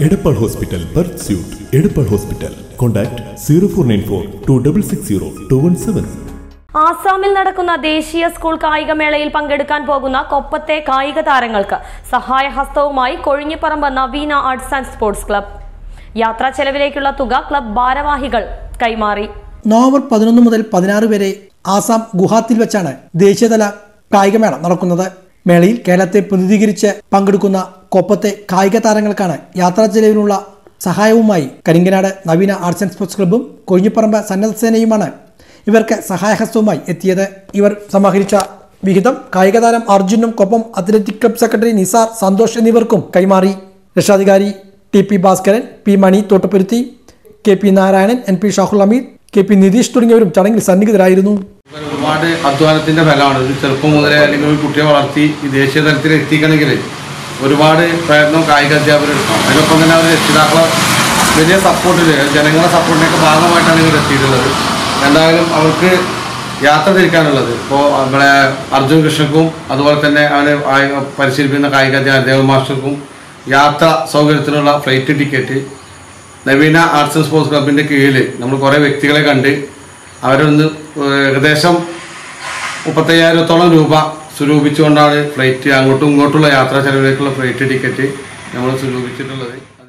Edappal hospital birth suite Edappal hospital contact zero four nine four two double six zero two one seven ആസാമിൽ നടക്കുന്ന ദേശീയ school കായികമേളയിൽ പങ്കെടുക്കാൻ പോകുന്ന കൊപ്പത്തെ കായിക താരങ്ങൾക്ക് സഹായഹസ്തവുമായി കൊഴിഞ്ഞിപ്പറമ്പ് നവീന ആർട്സ് ആൻഡ് സ്പോർട്സ് ക്ലബ് യാത്രാ ചെലവിലേക്കുള്ള തുക ക്ലബ് ഭാരവാഹികൾ കൈമാറി നവംബർ പതിനൊന്ന് മുതൽ പതിനാറ് വരെ ആസാം ഗുഹാത്തിൽ വെച്ചാണ് ദേശീയതല കായികമേള നടക്കുന്നത് മേളയിൽ കേരളത്തെ പ്രതിനിധീകരിച്ച് പങ്കെടുക്കുന്ന കൊപ്പത്തെ കായിക താരങ്ങൾക്കാണ് യാത്രാ ചെലവിനുള്ള സഹായവുമായി Karinganad Naveena arts and sports ക്ലബ്ബും കൊഴിഞ്ഞിപ്പറമ്പ് സന്നദ്ധ സേനയുമാണ് ഇവർക്ക് സഹായഹസ്തവുമായി എത്തിയത് ഇവർ സമാഹരിച്ച വിഹിതം കായിക താരം അർജുനും കൊപ്പം athletic club secretary Nisar Santhosh എന്നിവർക്കും കൈമാറി രക്ഷാധികാരി T P Bhaskaran P Mani Thottapparuthi K P Narayanan N P Shahul Hameed K P Nitheesh തുടങ്ങിയവരും ചടങ്ങിൽ സന്നിഹിതരായിരുന്നു ഒരുപാട് അധ്വാനത്തിന്റെ ഫലമാണ് ഒരു ചെറുപ്പം മുതലേ അല്ലെങ്കിൽ ഒരു കുട്ടിയെ വളർത്തി ഈ ദേശീയ തലത്തിൽ എത്തിക്കണമെങ്കിൽ ഒരുപാട് പ്രയത്നം കായിക അധ്യാപകർ എടുക്കണം അതിനൊപ്പം തന്നെ അവർ രക്ഷിതാക്കളെ വലിയ സപ്പോർട്ടിൽ ജനങ്ങളുടെ സപ്പോർട്ടിനൊക്കെ ഭാഗമായിട്ടാണ് ഇവർ എത്തിയിട്ടുള്ളത് എന്തായാലും അവർക്ക് യാത്ര തിരിക്കാനുള്ളത് ഇപ്പോൾ നമ്മളെ അർജുൻ കൃഷ്ണക്കും അതുപോലെ തന്നെ അവനെ ആയ- പരിശീലിപ്പിക്കുന്ന കായിക അധ്യാപക മാസ്റ്റർക്കും യാത്ര സൗകര്യത്തിനുള്ള flight ticket Naveena arts and sports ക്ലബിൻ്റെ കീഴിൽ നമ്മൾ കുറേ വ്യക്തികളെ കണ്ട് അവരൊന്ന് ഏകദേശം മുപ്പത്തയ്യായിരത്തോളം രൂപ സ്വരൂപിച്ചുകൊണ്ടാണ് ഫ്ലൈറ്റ് അങ്ങോട്ടും ഇങ്ങോട്ടുള്ള യാത്രാ ചെലവിലേക്കുള്ള ഫ്ലൈറ്റ് ടിക്കറ്റ് നമ്മൾ സ്വരൂപിച്ചിട്ടുള്ളത്